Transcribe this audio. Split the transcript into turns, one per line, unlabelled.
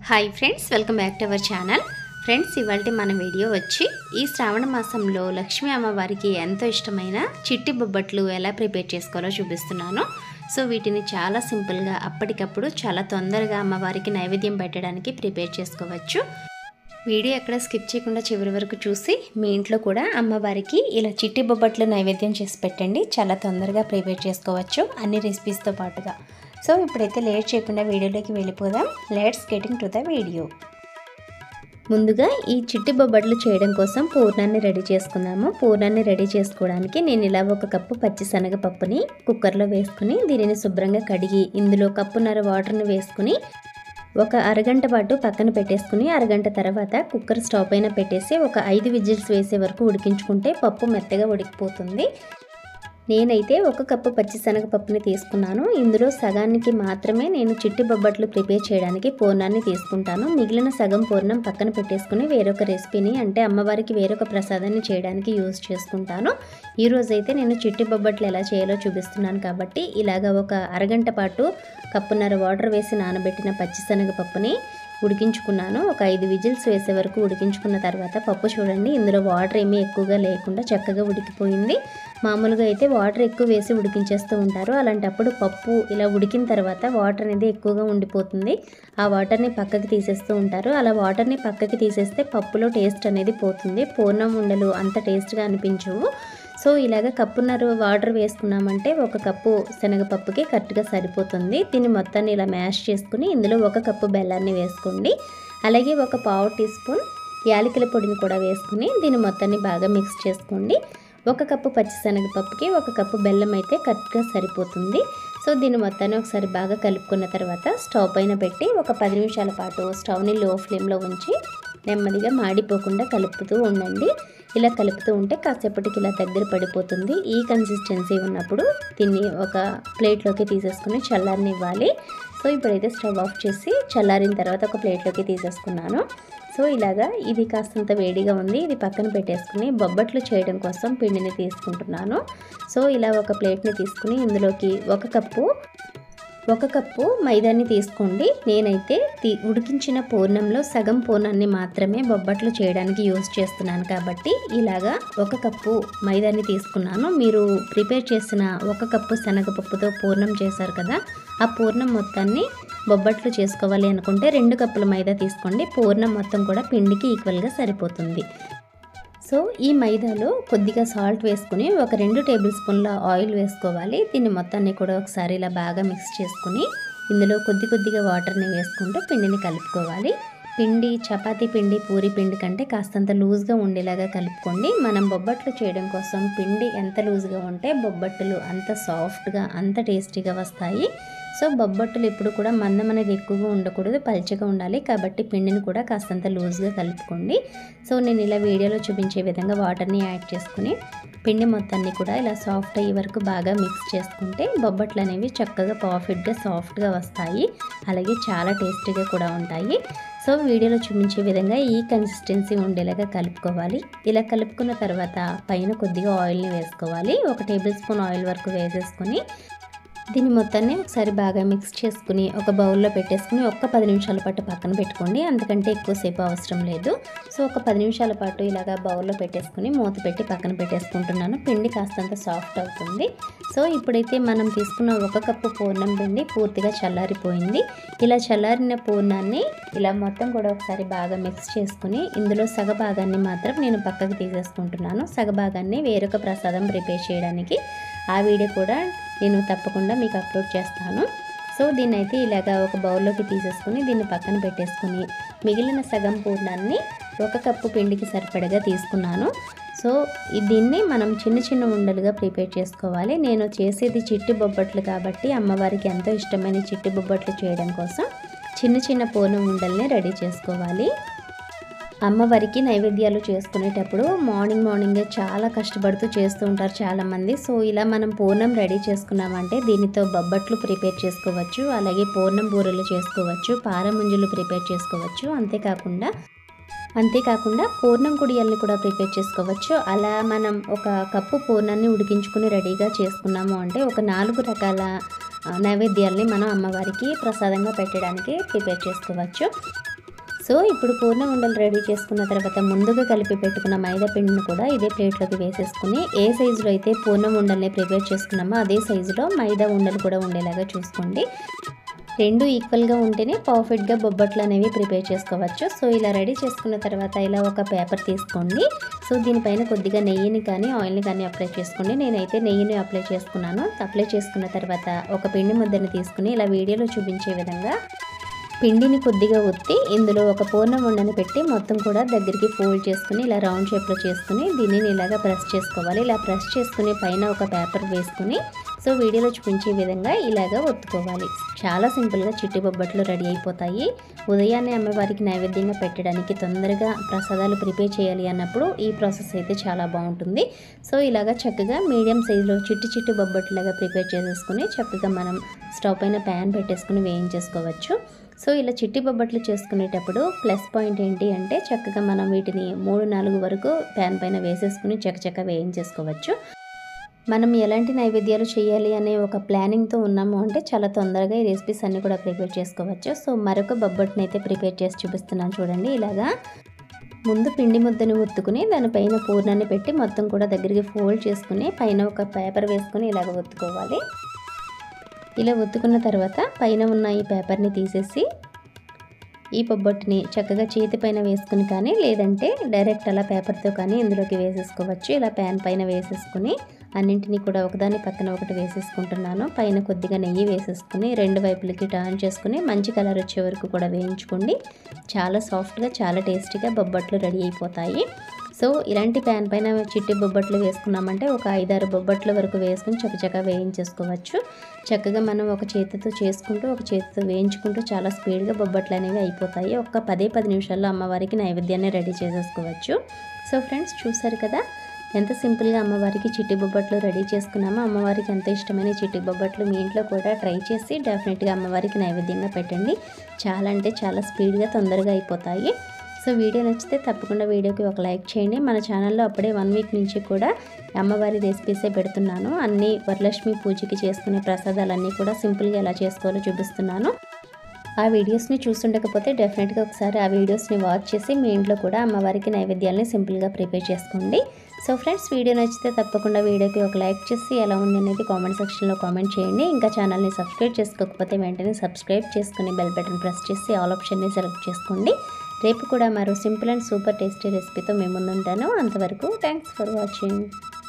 hi friends welcome back to our channel friends ఇవాళ మన video వచ్చి ఈ శ్రావణ మాసంలో లక్ష్మీ అమ్మవారికి ఎంతో ఇష్టమైన చిట్టి బొబ్బట్లు ఎలా ప్రిపేర్ చేసుకోవాలో చూపిస్తున్నాను సో వీటిని చాలా సింపుల్గా అప్పటికప్పుడు చాలా తొందరగా అమ్మవారికి నైవేద్యం పెట్టడానికి ప్రిపేర్ చేసుకోవచ్చు వీడియో ఎక్కడ స్కిప్ చేయకుండా చివరి వరకు చూసి మీ ఇంట్లో కూడా అమ్మవారికి ఇలా చిట్టి బొబ్బట్లు నైవేద్యం చేసి పెట్టండి చాలా తొందరగా ప్రిపేర్ చేసుకోవచ్చు అన్ని రెసిపీస్తో పాటుగా సో ఇప్పుడైతే లేట్ చేయకుండా వీడియోలోకి వెళ్ళిపోదాం let's getting to the video ముందుగా ఈ చిట్టి బొబ్బట్లు చేయడం కోసం పూర్ణాన్ని రెడీ చేసుకుందాము పూర్ణాన్ని రెడీ చేసుకోవడానికి నేను ఇలా ఒక కప్పు పచ్చిశనగ పప్పుని కుక్కర్లో వేసుకుని దీనిని శుభ్రంగా కడిగి ఇందులో కప్పున్నర వాటర్ని వేసుకుని ఒక అరగంట పాటు పక్కన పెట్టేసుకుని అరగంట తర్వాత కుక్కర్ స్టవ్ పైన పెట్టేసి ఒక ఐదు విజిల్స్ వేసే వరకు ఉడికించుకుంటే పప్పు మెత్తగా ఉడికిపోతుంది నేనైతే ఒక కప్పు పచ్చిశనగపప్పుని తీసుకున్నాను ఇందులో సగానికి మాత్రమే నేను చిట్టి బొబ్బట్లు ప్రిపేర్ చేయడానికి పూర్ణాన్ని తీసుకుంటాను మిగిలిన సగం పూర్ణం పక్కన పెట్టేసుకుని వేరొక రెసిపీని అంటే అమ్మవారికి వేరొక ప్రసాదాన్ని చేయడానికి యూజ్ చేసుకుంటాను ఈ రోజైతే నేను చిట్టి బొబ్బట్లు ఎలా చేయాలో చూపిస్తున్నాను కాబట్టి ఇలాగ ఒక అరగంట పాటు కప్పున్నర వాటర్ వేసి నానబెట్టిన పచ్చిశనగపప్పుని ఉడికించుకున్నాను ఒక ఐదు విజిల్స్ వేసే వరకు ఉడికించుకున్న తర్వాత పప్పు చూడండి ఇందులో వాటర్ ఏమీ ఎక్కువగా లేకుండా చక్కగా ఉడికిపోయింది మామూలుగా అయితే వాటర్ ఎక్కువ వేసి ఉడికించేస్తూ ఉంటారు అలాంటప్పుడు పప్పు ఇలా ఉడికిన తర్వాత వాటర్ అనేది ఎక్కువగా ఉండిపోతుంది ఆ వాటర్ని పక్కకి తీసేస్తూ ఉంటారు అలా వాటర్ని పక్కకి తీసేస్తే పప్పులో టేస్ట్ అనేది పోతుంది పూర్ణం ఉండలు అంత టేస్ట్గా అనిపించవు సో ఇలాగ కప్పున్నర వాటర్ వేసుకున్నామంటే ఒక కప్పు శనగపప్పుకి కరెక్ట్గా సరిపోతుంది దీన్ని మొత్తాన్ని ఇలా మ్యాష్ చేసుకుని ఇందులో ఒక కప్పు బెల్లాన్ని వేసుకోండి అలాగే ఒక పావు టీ స్పూన్ యాలకుల పొడిని కూడా వేసుకుని దీన్ని మొత్తాన్ని బాగా మిక్స్ చేసుకోండి ఒక కప్పు పచ్చిశనగపప్పుకి ఒక కప్పు బెల్లం అయితే కరెక్ట్గా సరిపోతుంది సో దీన్ని మొత్తాన్ని ఒకసారి బాగా కలుపుకున్న తర్వాత స్టవ్ పైన పెట్టి ఒక పది నిమిషాల పాటు స్టవ్ని లో ఫ్లేమ్లో ఉంచి నెమ్మదిగా మాడిపోకుండా కలుపుతూ ఉండండి ఇలా కలుపుతూ ఉంటే కాసేపటికి ఇలా దగ్గర పడిపోతుంది ఈ కన్సిస్టెన్సీ ఉన్నప్పుడు దీన్ని ఒక ప్లేట్లోకి తీసేసుకుని చల్లారనివ్వాలి సో ఇప్పుడైతే స్టవ్ ఆఫ్ చేసి చల్లారిన తర్వాత ఒక ప్లేట్లోకి తీసేసుకున్నాను సో ఇలాగా ఇది కాస్తంత వేడిగా ఉంది ఇది పక్కన పెట్టేసుకుని బొబ్బట్లు చేయడం కోసం పిండిని తీసుకుంటున్నాను సో ఇలా ఒక ప్లేట్ని తీసుకుని ఇందులోకి ఒక కప్పు ఒక కప్పు మైదాన్ని తీసుకోండి నేనైతే తీ ఉడికించిన పూర్ణంలో సగం పూర్ణాన్ని మాత్రమే బొబ్బట్లు చేయడానికి యూజ్ చేస్తున్నాను కాబట్టి ఇలాగా ఒక కప్పు మైదాన్ని తీసుకున్నాను మీరు ప్రిపేర్ చేసిన ఒక కప్పు శనగపప్పుతో పూర్ణం చేశారు కదా ఆ పూర్ణం మొత్తాన్ని బొబ్బట్లు చేసుకోవాలి అనుకుంటే రెండు కప్పుల మైదా తీసుకోండి పూర్ణం మొత్తం కూడా పిండికి ఈక్వల్గా సరిపోతుంది సో ఈ మైదాలో కొద్దిగా సాల్ట్ వేసుకుని ఒక రెండు టేబుల్ స్పూన్ల ఆయిల్ వేసుకోవాలి దీన్ని మొత్తాన్ని కూడా ఒకసారి ఇలా బాగా మిక్స్ చేసుకుని ఇందులో కొద్ది కొద్దిగా వాటర్ని వేసుకుంటూ పిండిని కలుపుకోవాలి పిండి చపాతీ పిండి పూరి పిండి కంటే కాస్తంత లూజ్గా ఉండేలాగా కలుపుకోండి మనం బొబ్బట్లు చేయడం కోసం పిండి ఎంత లూజ్గా ఉంటే బొబ్బట్లు అంత సాఫ్ట్గా అంత టేస్టీగా వస్తాయి సో బొబ్బట్టులు ఎప్పుడు కూడా మందం అనేది ఎక్కువగా ఉండకూడదు పల్చగా ఉండాలి కాబట్టి పిండిని కూడా కాస్తంత లూజ్గా కలుపుకోండి సో నేను ఇలా వీడియోలో చూపించే విధంగా వాటర్ని యాడ్ చేసుకుని పిండి మొత్తాన్ని కూడా ఇలా సాఫ్ట్ అయ్యే వరకు బాగా మిక్స్ చేసుకుంటే బొబ్బట్లు అనేవి చక్కగా పర్ఫెక్ట్గా సాఫ్ట్గా వస్తాయి అలాగే చాలా టేస్టీగా కూడా ఉంటాయి సో వీడియోలో చూపించే విధంగా ఈ కన్సిస్టెన్సీ ఉండేలాగా కలుపుకోవాలి ఇలా కలుపుకున్న తర్వాత పైన కొద్దిగా ఆయిల్ని వేసుకోవాలి ఒక టేబుల్ స్పూన్ ఆయిల్ వరకు వేసేసుకొని దీన్ని మొత్తాన్ని ఒకసారి బాగా మిక్స్ చేసుకుని ఒక బౌల్లో పెట్టేసుకుని ఒక్క పది నిమిషాల పాటు పక్కన పెట్టుకోండి అంతకంటే ఎక్కువసేపు అవసరం లేదు సో ఒక పది నిమిషాల పాటు ఇలాగా బౌల్లో పెట్టేసుకుని మూత పెట్టి పక్కన పెట్టేసుకుంటున్నాను పిండి కాస్తంత సాఫ్ట్ అవుతుంది సో ఇప్పుడైతే మనం తీసుకున్న ఒక కప్పు పూర్ణం పిండి పూర్తిగా చల్లారిపోయింది ఇలా చల్లారిన పూర్ణాన్ని ఇలా మొత్తం కూడా ఒకసారి బాగా మిక్స్ చేసుకుని ఇందులో సగభాగాన్ని మాత్రం నేను పక్కకు తీసేసుకుంటున్నాను సగభాగాన్ని వేరొక ప్రసాదం ప్రిపేర్ చేయడానికి ఆ వీడియో కూడా నేను తప్పకుండా మీకు అప్లోడ్ చేస్తాను సో దీన్ని అయితే ఇలాగా ఒక బౌల్లోకి తీసేసుకుని దీన్ని పక్కన పెట్టేసుకుని మిగిలిన సగం పూర్ణాన్ని ఒక కప్పు పిండికి సరిపడగా తీసుకున్నాను సో దీన్ని మనం చిన్న చిన్న ఉండలుగా ప్రిపేర్ చేసుకోవాలి నేను చేసేది చిట్టి బొబ్బట్లు కాబట్టి అమ్మవారికి ఎంతో ఇష్టమైన చిట్టి బొబ్బట్లు చేయడం కోసం చిన్న చిన్న పూర్ణం ఉండల్ని రెడీ చేసుకోవాలి అమ్మవారికి నైవేద్యాలు చేసుకునేటప్పుడు మార్నింగ్ మార్నింగే చాలా కష్టపడుతూ చేస్తూ ఉంటారు చాలామంది సో ఇలా మనం పూర్ణం రెడీ చేసుకున్నామంటే దీనితో బొబ్బట్లు ప్రిపేర్ చేసుకోవచ్చు అలాగే పూర్ణం బూరెలు చేసుకోవచ్చు పారముంజులు ప్రిపేర్ చేసుకోవచ్చు అంతేకాకుండా అంతేకాకుండా పూర్ణం కుడియల్ని కూడా ప్రిపేర్ చేసుకోవచ్చు అలా మనం ఒక కప్పు పూర్ణాన్ని ఉడికించుకుని రెడీగా చేసుకున్నాము అంటే ఒక నాలుగు రకాల ఆ, నైవేద్యాల్ని మనం అమ్మవారికి ప్రసాదంగా పెట్టడానికి ప్రిపేర్ చేసుకోవచ్చు సో ఇప్పుడు పూర్ణ ఉండలు రెడీ చేసుకున్న తర్వాత ముందుగా కలిపి పెట్టుకున్న మైదా పిండిని కూడా ఇదే ప్లేట్లోకి వేసేసుకుని ఏ సైజులో అయితే పూర్ణం ఉండల్ని ప్రిపేర్ చేసుకున్నామో అదే సైజులో మైదా ఉండలు కూడా ఉండేలాగా చూసుకోండి రెండు ఈక్వల్గా ఉంటేనే పర్ఫెక్ట్గా బొబ్బట్లు అనేవి ప్రిపేర్ చేసుకోవచ్చు సో ఇలా రెడీ చేసుకున్న తర్వాత ఇలా ఒక పేపర్ తీసుకోండి సో దీనిపైన కొద్దిగా నెయ్యిని కానీ ఆయిల్ని కానీ అప్లై చేసుకోండి నేనైతే నెయ్యిని అప్లై చేసుకున్నాను అప్లై చేసుకున్న తర్వాత ఒక పిండి ముద్దని తీసుకుని ఇలా వీడియోలో చూపించే విధంగా పిండిని కొద్దిగా ఒత్తి ఇందులో ఒక పూర్ణం ఉండని పెట్టి మొత్తం కూడా దగ్గరికి ఫోల్డ్ చేసుకుని ఇలా రౌండ్ షేప్లో చేసుకుని దీనిని ఇలాగా ప్రెస్ చేసుకోవాలి ఇలా ప్రెస్ చేసుకుని పైన ఒక పేపర్ వేసుకుని సో వీడియోలో చూపించే విధంగా ఇలాగా ఒత్తుకోవాలి చాలా సింపుల్గా చిట్టి బొబ్బట్లు రెడీ అయిపోతాయి ఉదయాన్నే అమ్మవారికి నైవేద్యంగా పెట్టడానికి తొందరగా ప్రసాదాలు ప్రిపేర్ చేయాలి అన్నప్పుడు ఈ ప్రాసెస్ అయితే చాలా బాగుంటుంది సో ఇలాగా చక్కగా మీడియం సైజులో చిట్టి చిట్టి బొబ్బట్లాగా ప్రిపేర్ చేసేసుకుని చక్కగా మనం స్టవ్ పైన ప్యాన్ పెట్టేసుకుని వేయించేసుకోవచ్చు సో ఇలా చిట్టి బొబ్బట్లు చేసుకునేటప్పుడు ప్లస్ పాయింట్ ఏంటి అంటే చక్కగా మనం వీటిని మూడు నాలుగు వరకు ప్యాన్ పైన వేసేసుకుని చకచక వేయించేసుకోవచ్చు మనం ఎలాంటి నైవేద్యాలు చేయాలి అనే ఒక ప్లానింగ్తో ఉన్నాము అంటే చాలా తొందరగా ఈ రెసిపీస్ అన్నీ కూడా ప్రిపేర్ చేసుకోవచ్చు సో మరొక బొబ్బట్ని అయితే ప్రిపేర్ చేసి చూపిస్తున్నాను చూడండి ఇలాగా ముందు పిండి ముద్దను ఒత్తుకుని దానిపైన పూర్ణాన్ని పెట్టి మొత్తం కూడా దగ్గరికి ఫోల్డ్ చేసుకుని పైన ఒక పేపర్ వేసుకుని ఇలాగ ఒత్తుకోవాలి ఇలా ఒత్తుకున్న తర్వాత పైన ఉన్న ఈ పేపర్ని తీసేసి ఈ బొబ్బట్టుని చక్కగా చేతి పైన వేసుకుని కానీ లేదంటే డైరెక్ట్ అలా పేపర్తో కానీ ఇందులోకి వేసేసుకోవచ్చు ఇలా ప్యాన్ పైన వేసేసుకుని అన్నింటినీ కూడా ఒకదాని పక్కన ఒకటి వేసేసుకుంటున్నాను పైన కొద్దిగా నెయ్యి వేసేసుకుని రెండు వైపులకి టర్న్ చేసుకుని మంచి కలర్ వచ్చే వరకు కూడా వేయించుకోండి చాలా సాఫ్ట్గా చాలా టేస్టీగా బొబ్బట్లు రెడీ అయిపోతాయి సో ఇలాంటి ప్యాన్ పైన చిట్టి బొబ్బట్లు వేసుకున్నామంటే ఒక ఐదారు బొబ్బట్ల వరకు వేసుకుని చక్కచక్క వేయించేసుకోవచ్చు చక్కగా మనం ఒక చేతితో చేసుకుంటూ ఒక చేతితో వేయించుకుంటూ చాలా స్పీడ్గా బొబ్బట్లు అనేవి అయిపోతాయి ఒక్క పదే పది నిమిషాల్లో అమ్మవారికి నైవేద్యాన్ని రెడీ చేసేసుకోవచ్చు సో ఫ్రెండ్స్ చూసారు కదా ఎంత సింపుల్గా అమ్మవారికి చిట్టి బొబ్బట్లు రెడీ చేసుకున్నామో అమ్మవారికి ఎంత ఇష్టమైన చిట్టి బొబ్బట్లు మీ ఇంట్లో కూడా ట్రై చేసి డెఫినెట్గా అమ్మవారికి నైవేద్యంగా పెట్టండి చాలా అంటే చాలా స్పీడ్గా తొందరగా అయిపోతాయి సో వీడియో నచ్చితే తప్పకుండా వీడియోకి ఒక లైక్ చేయండి మన ఛానల్లో అప్పుడే వన్ వీక్ నుంచి కూడా అమ్మవారి రెసిపీసే పెడుతున్నాను అన్ని వరలక్ష్మి పూజకి చేసుకునే ప్రసాదాలన్నీ కూడా సింపుల్గా ఎలా చేసుకోవాలో చూపిస్తున్నాను ఆ వీడియోస్ని చూస్తుండకపోతే డెఫినెట్గా ఒకసారి ఆ వీడియోస్ని వాచ్ చేసి మీ ఇంట్లో కూడా అమ్మవారికి నైవేద్యాలని సింపుల్గా ప్రిపేర్ చేసుకోండి సో ఫ్రెండ్స్ వీడియో నచ్చితే తప్పకుండా వీడియోకి ఒక లైక్ చేసి ఎలా ఉంది అనేది కామెంట్ సెక్షన్లో కామెంట్ చేయండి ఇంకా ఛానల్ని సబ్స్క్రైబ్ చేసుకోకపోతే వెంటనే సబ్స్క్రైబ్ చేసుకుని బెల్ బటన్ ప్రెస్ చేసి ఆల్ ఆప్షన్ని సెలెక్ట్ చేసుకోండి రేపు కూడా మరో సింపుల్ అండ్ సూపర్ టేస్టీ రెసిపీతో మేము ముందుంటాను అంతవరకు థ్యాంక్స్ ఫర్ వాచింగ్